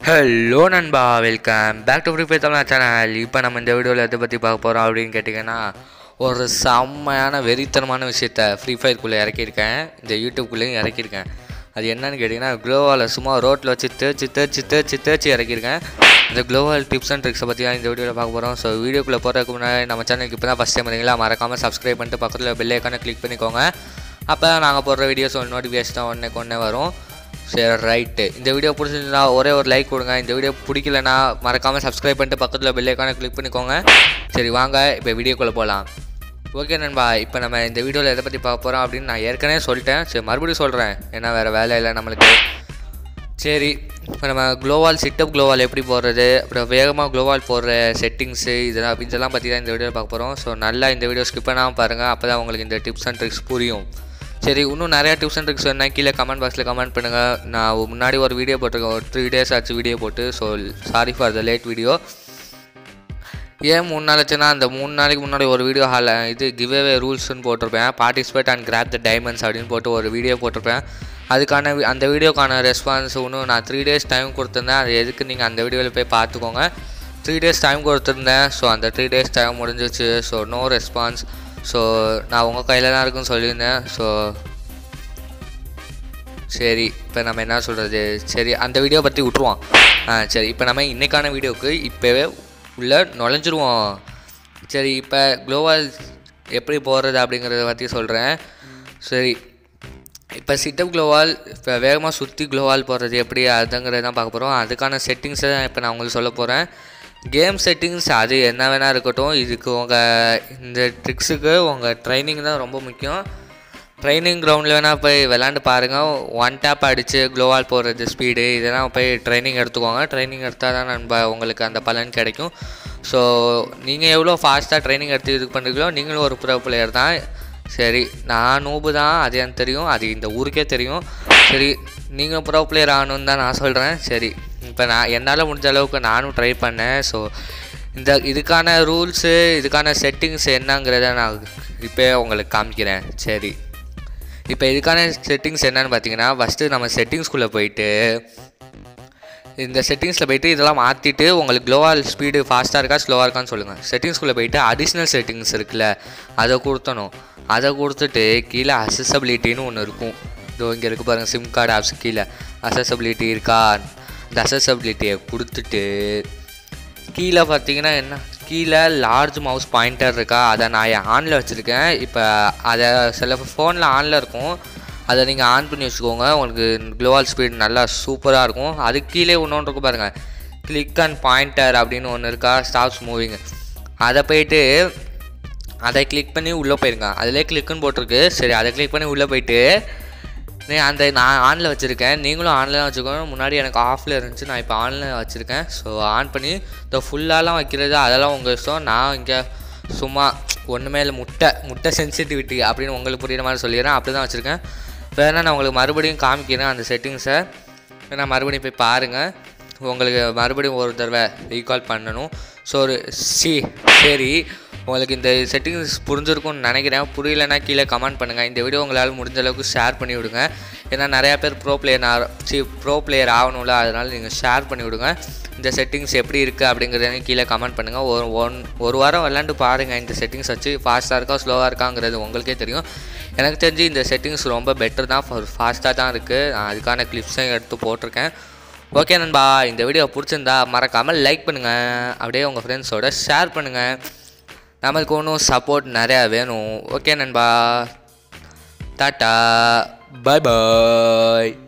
hello நண்பா welcome back to free fire Tamil channel இப்போ நம்ம இந்த வீடியோவில் எதை பற்றி பார்க்க போகிறோம் அப்படின்னு கேட்டிங்கன்னா ஒரு செம்மையான வெறித்தனமான விஷயத்த ஃப்ரீ ஃபயர்க்குள்ளே இறக்கியிருக்கேன் இந்த யூடியூப்குள்ளேயும் இறக்கியிருக்கேன் அது என்னன்னு கேட்டிங்கன்னா க்ளோவால் சும்மா ரோட்டில் வச்சு தேய்ச்சி தேய்ச்சி தேய்ச்சி தேய்ச்சி இறக்கியிருக்கேன் இந்த க்ளோவால் டிப்ஸ் அண்ட் ட்ரிக்ஸை பற்றி தான் இந்த வீடியோவில் பார்க்க போகிறோம் ஸோ வீடியோக்குள்ளே போகிறதுக்கு முன்னாடி நம்ம சேனலுக்கு இப்போ தான் ஃபஸ்ட் டைம் வரீங்களா மறக்காமல் சப்ஸ்கிரைப் பண்ணிட்டு பக்கத்தில் பெல் ஐக்கானை கிளிக் பண்ணிக்கோங்க அப்போ தான் நாங்கள் போடுற வீடியோஸ் நோட்டிஃபிகேஷன் தான் ஒன்றே ஒன்றே வரும் சரி ரைட்டு இந்த வீடியோ பிடிச்சிருந்தா ஒரே ஒரு லைக் கொடுங்க இந்த வீடியோ பிடிக்கலனா மறக்காமல் சப்ஸ்கிரைப் பண்ணிட்டு பக்கத்தில் பெல் ஐக்கானை கிளிக் பண்ணிக்கோங்க சரி வாங்க இப்போ வீடியோக்குள்ளே போகலாம் ஓகே நண்பா இப்போ நம்ம இந்த வீடியோவில் எதை பற்றி பார்க்க போகிறோம் அப்படின்னு நான் ஏற்கனவே சொல்லிட்டேன் சரி மறுபடியும் சொல்கிறேன் ஏன்னா வேறு வேலை இல்லை நம்மளுக்கு சரி இப்போ நம்ம க்ளோவால் சிட்டப் க்ளோவால் எப்படி போடுறது அப்புறம் வேகமாக க்ளோவால் போடுற செட்டிங்ஸு இதெல்லாம் இதெல்லாம் பற்றி தான் இந்த வீடியோவில் பார்க்க போகிறோம் ஸோ நல்லா இந்த வீடியோ ஸ்கிப் பண்ணாமல் பாருங்கள் அப்போ தான் உங்களுக்கு இந்த டிப்ஸ் அண்ட் ட்ரிக்ஸ் புரியும் சரி இன்னும் நிறையா டிப்ஸ் அண்ட் ட்ரிக்ஸ் வேணா கீழே கமெண்ட் பாக்ஸில் கமெண்ட் பண்ணுங்கள் நான் முன்னாடி ஒரு வீடியோ போட்டிருக்கேன் ஒரு த்ரீ டேஸ் ஆச்சு வீடியோ போட்டு so sorry for the late video ஏன் மூணு நாள் ஆச்சுன்னா அந்த மூணு நாளைக்கு முன்னாடி ஒரு வீடியோ ஹால இது கிவ்அவே ரூல்ஸ்னு போட்டிருப்பேன் participate and grab the diamonds அப்படின்னு போட்டு ஒரு வீடியோ போட்டிருப்பேன் அதுக்கான வி- அந்த வீடியோக்கான ரெஸ்பான்ஸ் இன்னும் நான் த்ரீ டேஸ் டைம் கொடுத்துருந்தேன் அது எதுக்கு நீங்கள் அந்த வீடியோவில் போய் பார்த்துக்கோங்க த்ரீ டேஸ் டைம் கொடுத்துருந்தேன் ஸோ அந்த த்ரீ டேஸ் டைம் முடிஞ்சிச்சு ஸோ நோ ரெஸ்பான்ஸ் ஸோ நான் உங்கள் கையில் தான் இருக்குன்னு சொல்லியிருந்தேன் ஸோ சரி இப்போ நம்ம என்ன சொல்கிறது சரி அந்த வீடியோ பற்றி விட்ருவோம் ஆ சரி இப்போ நம்ம இன்றைக்கான வீடியோவுக்கு இப்போவே உள்ளே நுழைஞ்சிருவோம் சரி இப்போ க்ளோவால் எப்படி போகிறது அப்படிங்கிறத பற்றி சொல்கிறேன் சரி இப்போ சிட்டப் க்ளோவால் இப்போ வேகமாக சுற்றி க்ளோவால் போடுறது எப்படி அதுங்கிறத தான் பார்க்க போகிறோம் அதுக்கான செட்டிங்ஸை தான் இப்போ நான் உங்களுக்கு சொல்ல போகிறேன் கேம் செட்டிங்ஸ் அது என்ன வேணால் இருக்கட்டும் இதுக்கு உங்கள் இந்த ட்ரிக்ஸுக்கு உங்கள் ட்ரைனிங் தான் ரொம்ப முக்கியம் ட்ரைனிங் கிரவுண்டில் வேணால் போய் விளாண்டு பாருங்கள் ஒன் டேப் அடித்து க்ளோவால் போடுறது ஸ்பீடு இதெல்லாம் போய் ட்ரைனிங் எடுத்துக்கோங்க ட்ரைனிங் எடுத்தால் தான் நண்பா உங்களுக்கு அந்த பலன் கிடைக்கும் ஸோ நீங்கள் எவ்வளோ ஃபாஸ்ட்டாக ட்ரைனிங் எடுத்து இது பண்ணுறீங்களோ நீங்களும் ஒரு ப்ரோ பிளேயர் தான் சரி நான் நூபு தான் அது எனக்கு தெரியும் அது இந்த ஊருக்கே தெரியும் சரி நீங்கள் ப்ரோ பிளேயர் ஆகணும்னு தான் நான் சொல்கிறேன் சரி இப்போ நான் என்னால் முடிஞ்ச அளவுக்கு நானும் ட்ரை பண்ணேன் ஸோ இந்த இதுக்கான ரூல்ஸு இதுக்கான செட்டிங்ஸ் என்னங்கிறத நான் இப்போ உங்களுக்கு காமிக்கிறேன் சரி இப்போ இதுக்கான செட்டிங்ஸ் என்னன்னு பார்த்தீங்கன்னா ஃபஸ்ட்டு நம்ம செட்டிங்ஸ்குள்ளே போயிட்டு இந்த செட்டிங்ஸில் போயிட்டு இதெல்லாம் மாற்றிட்டு உங்களுக்கு க்ளோவால் ஸ்பீடு ஃபாஸ்ட்டாக இருக்கா ஸ்லோவாக இருக்கான்னு சொல்லுங்கள் செட்டிங்ஸ்குள்ளே போயிட்டு அடிஷ்னல் செட்டிங்ஸ் இருக்குல்ல அதை கொடுத்தணும் அதை கொடுத்துட்டு கீழே அசசபிலிட்டின்னு ஒன்று இருக்கும் இதோ இங்கே இருக்கு பாருங்கள் சிம் கார்டு ஆப்ஸ் கீழே அசசபிலிட்டி இருக்கா இந்த அசசபிலிட்டியை கொடுத்துட்டு கீழே பார்த்தீங்கன்னா என்ன கீழே லார்ஜ் மவுஸ் பாயிண்டர் இருக்கா அதை நான் ஆனில் வச்சுருக்கேன் இப்போ அதை சில ஃபோனில் ஆனில் இருக்கும் அதை நீங்கள் ஆன் பண்ணி வச்சுக்கோங்க உங்களுக்கு க்ளோவால் ஸ்பீட் நல்லா சூப்பராக இருக்கும் அதுக்கு கீழே இன்னொன்று இருக்கும் பாருங்கள் கிளிக் அண்ட் பாயிண்டர் அப்படின்னு ஒன்று இருக்கா ஸ்டாப்ஸ் மூவிங் அதை போயிட்டு அதை கிளிக் பண்ணி உள்ளே போயிருங்க அதிலே கிளிக்குன்னு போட்டிருக்கு சரி அதை கிளிக் பண்ணி உள்ளே போயிட்டு நீ அந்த நான் ஆனில் வச்சுருக்கேன் நீங்களும் ஆனில் தான் வச்சுக்கோங்க முன்னாடி எனக்கு ஆஃபில் இருந்துச்சு நான் இப்போ ஆனில் வச்சுருக்கேன் ஸோ ஆன் பண்ணி இந்த ஃபுல்லாலாம் வைக்கிறது அதெல்லாம் உங்கள் இஷ்டம் நான் இங்கே சும்மா ஒன்றுமே இல்லை முட்டை முட்டை சென்சிட்டிவிட்டி அப்படின்னு உங்களுக்கு புரியுற மாதிரி சொல்லிடுறேன் அப்படி தான் வச்சுருக்கேன் வேணா நான் உங்களுக்கு மறுபடியும் காமிக்கிறேன் அந்த செட்டிங்ஸை வேணா மறுபடியும் போய் பாருங்கள் உங்களுக்கு மறுபடியும் ஒரு தடவை ரீகால் பண்ணணும் ஸோ ஒரு சி சரி உங்களுக்கு இந்த செட்டிங்ஸ் புரிஞ்சிருக்கும்னு நினைக்கிறேன் புரியலன்னா கீழே கமெண்ட் பண்ணுங்கள் இந்த வீடியோ உங்களால் முடிஞ்ச அளவுக்கு ஷேர் பண்ணி விடுங்க ஏன்னா நிறையா பேர் ப்ரோ பிளேயர் சி ப்ரோ பிளேயர் ஆகணும்ல அதனால் நீங்கள் ஷேர் பண்ணி விடுங்க இந்த செட்டிங்ஸ் எப்படி இருக்குது அப்படிங்கிறத கீழே கமெண்ட் பண்ணுங்கள் ஒரு ஒன் ஒரு வாரம் விளாண்டு பாருங்கள் இந்த செட்டிங்ஸ் வச்சு ஃபாஸ்ட்டாக இருக்கா ஸ்லோவாக இருக்காங்கிறது உங்களுக்கே தெரியும் எனக்கு தெரிஞ்சு இந்த செட்டிங்ஸ் ரொம்ப பெட்டர் தான் ஃபாஸ்ட்டாக தான் இருக்குது நான் அதுக்கான கிளிப்ஸையும் எடுத்து போட்டிருக்கேன் ஓகே நண்பா இந்த வீடியோ பிடிச்சிருந்தா மறக்காமல் லைக் பண்ணுங்கள் அப்படியே உங்கள் ஃப்ரெண்ட்ஸோட ஷேர் பண்ணுங்கள் நம்மளுக்கு ஒன்றும் சப்போர்ட் நிறையா வேணும் ஓகே நண்பா டாட்டா பை பாய்